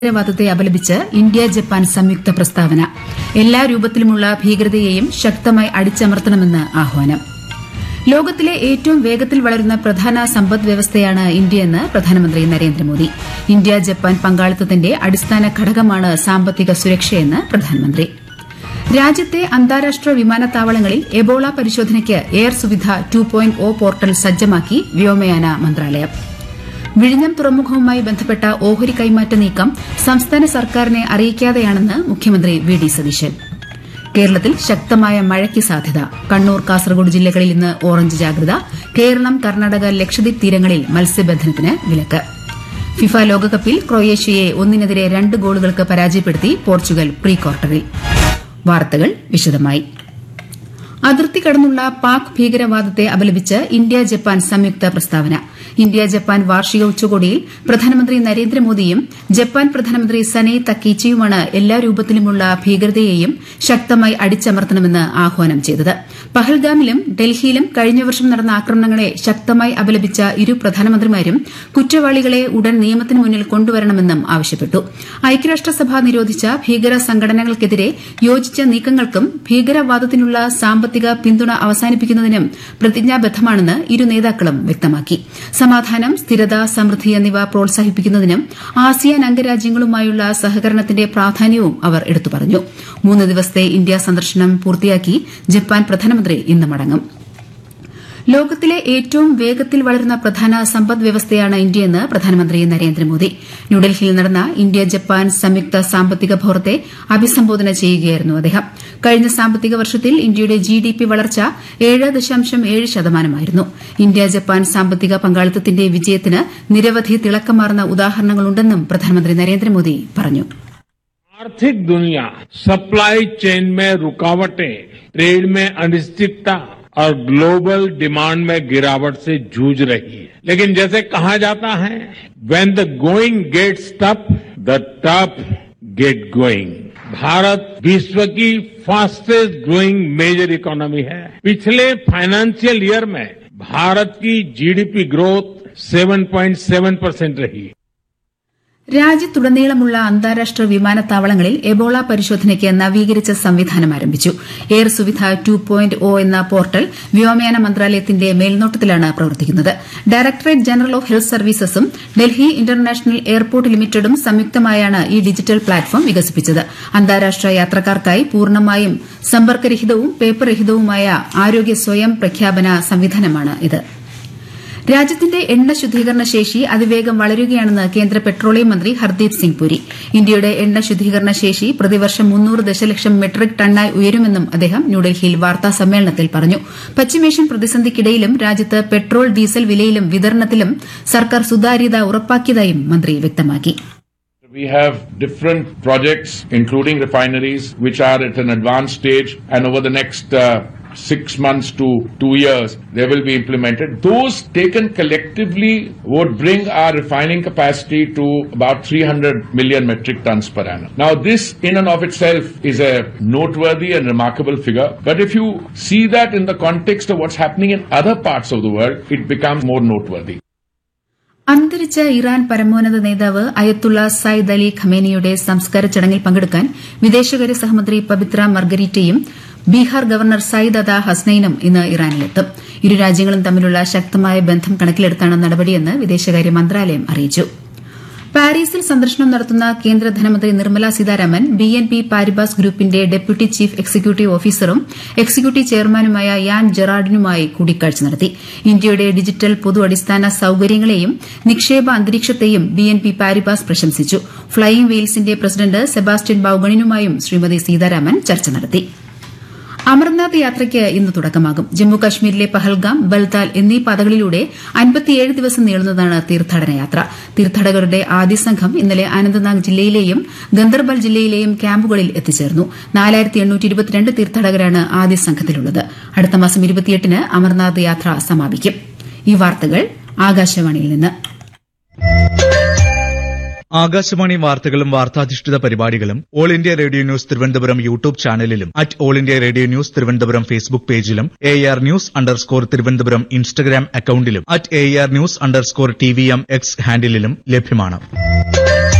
ഭീകരവാദത്തെ അപലപിച്ച് India Japan സംയുക്ത പ്രസ്താവന എല്ലാ രൂപത്തിലുമുള്ള ഭീകരതയെയും ശക്തമായി അടിച്ചമർത്തണമെന്ന് ആഹ്വാനം ലോകത്തിലെ ഏറ്റവും വേഗത്തിൽ വളരുന്ന പ്രധാന സമ്പദ് വ്യവസ്ഥയാണ് ഇന്ത്യയെന്ന് പ്രധാനമന്ത്രി നരേന്ദ്രമോദി ഇന്ത്യ ജപ്പാൻ പങ്കാളിത്തത്തിന്റെ അടിസ്ഥാന ഘടകമാണ് സാമ്പത്തിക സുരക്ഷയെന്ന് പ്രധാനമന്ത്രി രാജ്യത്തെ അന്താരാഷ്ട്ര വിമാനത്താവളങ്ങളിൽ എബോള പരിശോധനയ്ക്ക് air Suvidha two point portal സജ്ജമാക്കി വ്യോമയാന മന്ത്രാലയം വിഴിഞ്ഞം തുറമുഖവുമായി ബന്ധപ്പെട്ട ഓഹരി കൈമാറ്റ നീക്കം സംസ്ഥാന സർക്കാരിനെ അറിയിക്കാതെയാണെന്ന് മുഖ്യമന്ത്രി വി ഡി സതീശൻ കേരളത്തിൽ ശക്തമായ മഴയ്ക്ക് സാധ്യത കണ്ണൂർ കാസർഗോഡ് ജില്ലകളിൽ ഇന്ന് ഓറഞ്ച് ജാഗ്രത കേരളം കർണാടക ലക്ഷദ്വീപ് തീരങ്ങളിൽ മത്സ്യബന്ധനത്തിന് വിലക്ക് ഫിഫ ലോകകപ്പിൽ ക്രൊയേഷ്യയെ ഒന്നിനെതിരെ രണ്ട് ഗോളുകൾക്ക് പരാജയപ്പെടുത്തി പോർച്ചുഗൽ പ്രീ ക്വാർട്ടറിൽ വാർത്തകൾ വിശദമായി അതിർത്തി കടന്നുള്ള പാക് ഭീകരവാദത്തെ അപലപിച്ച് ഇന്ത്യ ജപ്പാൻ സംയുക്ത പ്രസ്താവന ഇന്ത്യ ജപ്പാൻ വാർഷിക ഉച്ചകോടിയിൽ പ്രധാനമന്ത്രി നരേന്ദ്രമോദിയും ജപ്പാൻ പ്രധാനമന്ത്രി സനൈ തക്കീച്ചിയുമാണ് എല്ലാ രൂപത്തിലുമുള്ള ഭീകരതയെയും ശക്തമായി അടിച്ചമർത്തണമെന്ന് ആഹ്വാനം ചെയ്തത് പഹൽഗാമിലും ഡൽഹിയിലും കഴിഞ്ഞ വർഷം നടന്ന ആക്രമണങ്ങളെ ശക്തമായി അപലപിച്ച ഇരു പ്രധാനമന്ത്രിമാരും കുറ്റവാളികളെ ഉടൻ നിയമത്തിന് മുന്നിൽ കൊണ്ടുവരണമെന്നും ആവശ്യപ്പെട്ടു ഐക്യരാഷ്ട്രസഭ നിരോധിച്ച ഭീകര സംഘടനകൾക്കെതിരെ യോജിച്ച നീക്കങ്ങൾക്കും ഭീകരവാദത്തിനുള്ള സാമ്പത്തിക പിന്തുണ അവസാനിപ്പിക്കുന്നതിനും പ്രതിജ്ഞാബദ്ധമാണെന്ന് ഇരു നേതാക്കളും വ്യക്തമാക്കി സമാധാനം സ്ഥിരത സമൃദ്ധി എന്നിവ പ്രോത്സാഹിപ്പിക്കുന്നതിനും ആസിയാൻ അംഗരാജ്യങ്ങളുമായുള്ള സഹകരണത്തിന്റെ പ്രാധാന്യവും അവർ എടുത്തു പറഞ്ഞു മൂന്ന് ദിവസത്തെ ഇന്ത്യ സന്ദർശനം പൂർത്തിയാക്കി ജപ്പാൻ പ്രധാനമന്ത്രി ഇന്ന് മടങ്ങും ലോകത്തിലെ ഏറ്റവും വേഗത്തിൽ വളരുന്ന പ്രധാന സമ്പദ് വ്യവസ്ഥയാണ് ഇന്ത്യയെന്ന് പ്രധാനമന്ത്രി നരേന്ദ്രമോദി ന്യൂഡൽഹിയിൽ നടന്ന ഇന്ത്യ ജപ്പാൻ സംയുക്ത സാമ്പത്തിക ഫോറത്തെ അഭിസംബോധന ചെയ്യുകയായിരുന്നു അദ്ദേഹം കഴിഞ്ഞ സാമ്പത്തിക വർഷത്തിൽ ഇന്ത്യയുടെ ജിഡിപി വളർച്ച ഏഴ് ദശാംശം ഏഴ് ശതമാനമായിരുന്നു ഇന്ത്യ ജപ്പാൻ സാമ്പത്തിക പങ്കാളിത്തത്തിന്റെ വിജയത്തിന് നിരവധി തിളക്കമാർന്ന ഉദാഹരണങ്ങളുണ്ടെന്നും പ്രധാനമന്ത്രി നരേന്ദ്രമോദി പറഞ്ഞു आर्थिक दुनिया सप्लाई चेन में रुकावटें ट्रेड में अनिश्चितता और ग्लोबल डिमांड में गिरावट से जूझ रही है लेकिन जैसे कहा जाता है when the going gets tough the tough get going Bharat विश्व की फास्टेस्ट ग्रोइंग मेजर इकोनॉमी है पिछले फाइनेंशियल ईयर में भारत की जीडीपी ग्रोथ 7.7 परसेंट रही है രാജ്യത്തുടനീളമുള്ള അന്താരാഷ്ട്ര വിമാനത്താവളങ്ങളിൽ എബോള പരിശോധനയ്ക്ക് നവീകരിച്ച സംവിധാനം ആരംഭിച്ചു air Suvidha two point O എന്ന പോർട്ടൽ വ്യോമയാന മന്ത്രാലയത്തിന്റെ മേൽനോട്ടത്തിലാണ് പ്രവർത്തിക്കുന്നത് ഡയറക്ടറേറ്റ് ജനറൽ ഓഫ് ഹെൽത്ത് സർവീസസും ഡൽഹി ഇന്റർനാഷണൽ എയർപോർട്ട് ലിമിറ്റഡും സംയുക്തമായാണ് ഈ ഡിജിറ്റൽ പ്ലാറ്റ്ഫോം വികസിപ്പിച്ചത് അന്താരാഷ്ട്ര യാത്രക്കാർക്കായി പൂർണ്ണമായും സമ്പർക്കരഹിതവും പേപ്പർ രഹിതവുമായ ആരോഗ്യ സ്വയം പ്രഖ്യാപന സംവിധാനമാണ് ഇത് രാജ്യത്തിന്റെ എണ്ണ ശുദ്ധീകരണ ശേഷി അതിവേഗം വളരുകയാണെന്ന് കേന്ദ്ര പെട്രോളിയം മന്ത്രി ഹർദീപ് സിംഗ് പുരി ഇന്ത്യയുടെ എണ്ണ ശുദ്ധീകരണ ശേഷി പ്രതിവർഷം മുന്നൂറ് ദശലക്ഷം മെട്രിക് ടണ്ണായി ഉയരുമെന്നും അദ്ദേഹം ന്യൂഡൽഹിയിൽ വാർത്താ സമ്മേളനത്തിൽ പറഞ്ഞു പശ്ചിമേഷ്യൻ പ്രതിസന്ധിക്കിടയിലും രാജ്യത്ത് പെട്രോൾ ഡീസൽ വിലയിലും വിതരണത്തിലും സർക്കാർ സുതാര്യത ഉറപ്പാക്കിയതായും മന്ത്രി വ്യക്തമാക്കി We have different projects, including refineries, which are at an advanced stage, and over the next uh, six months to two years, they will be implemented. Those taken collectively would bring our refining capacity to about 300 million metric tons per annum. Now, this in and of itself is a noteworthy and remarkable figure, but if you see that in the context of what's happening in other parts of the world, it becomes more noteworthy. അന്തരിച്ച Iran പരമോന്നത നേതാവ് അയത്തുള്ള സയ്യിദ് അലി ഖമേനിയുടെ സംസ്കാര ചടങ്ങിൽ പങ്കെടുക്കാൻ വിദേശകാര്യ സഹമന്ത്രി പവിത്ര മർഗരീറ്റയും Bihar governor Syed Ata ഹസ്നൈനും ഇന്ന് ഇറാനിലെത്തും ഇരു രാജ്യങ്ങളും തമ്മിലുള്ള ശക്തമായ ബന്ധം കണക്കിലെടുത്താണ് നടപടിയെന്ന് വിദേശകാര്യ മന്ത്രാലയം അറിയിച്ചു പാരീസിൽ സന്ദർശനം നടത്തുന്ന കേന്ദ്ര ധനമന്ത്രി Nirmala Sitharaman B N P Paribas ഗ്രൂപ്പിന്റെ ഡെപ്യൂട്ടി ചീഫ് എക്സിക്യൂട്ടീവ് ഓഫീസറും എക്സിക്യൂട്ടീവ് ചെയർമാനുമായ യാൻ ജെറാർഡിനുമായി കൂടിക്കാഴ്ച നടത്തി ഇന്ത്യയുടെ ഡിജിറ്റൽ പൊതു അടിസ്ഥാന സൌകര്യങ്ങളെയും നിക്ഷേപ അന്തരീക്ഷത്തെയും ബി എൻ പി പാരിബാസ് പ്രശംസിച്ചു ഫ്ളൈയിംഗ് വെയിൽസിന്റെ പ്രസിഡന്റ് സെബാസ്റ്റ്യൻ ബൌഗണിനുമായും ശ്രീമതി സീതാരാമൻ ചർച്ച നടത്തി അമർനാഥ് യാത്രയ്ക്ക് ഇന്ന് തുടക്കമാകും ജമ്മുകശ്മീരിലെ പഹൽഗാം ബൽതാൽ എന്നീ പാതകളിലൂടെ അൻപത്തിയേഴ് ദിവസം നീളുന്നതാണ് തീർത്ഥാടന യാത്ര തീർത്ഥാടകരുടെ ആദ്യ സംഘം ഇന്നലെ അനന്ത്നാഗ് ജില്ലയിലെയും ഗന്ദർബൽ ജില്ലയിലെയും ക്യാമ്പുകളിൽ എത്തിച്ചേർന്നു തീർത്ഥാടകരാണ് ആദ്യ സംഘത്തിലുള്ളത് അടുത്ത മാസം ഇരുപത്തിയെട്ടിന് അമർനാഥ് യാത്ര സമാപിക്കും ഈ വാർത്തകൾ ആകാശവാണിയിൽ നിന്ന് ആകാശവാണി വാർത്തകളും വാർത്താധിഷ്ഠിത പരിപാടികളും all India radio news Thiruvananthapuram YouTube ചാനലിലും at all India radio news Thiruvananthapuram Facebook പേജിലും A R news underscore Thiruvananthapuram Instagram അക്കൌണ്ടിലും at A R news underscore T V M X ഹാൻഡിലും ലഭ്യമാണ്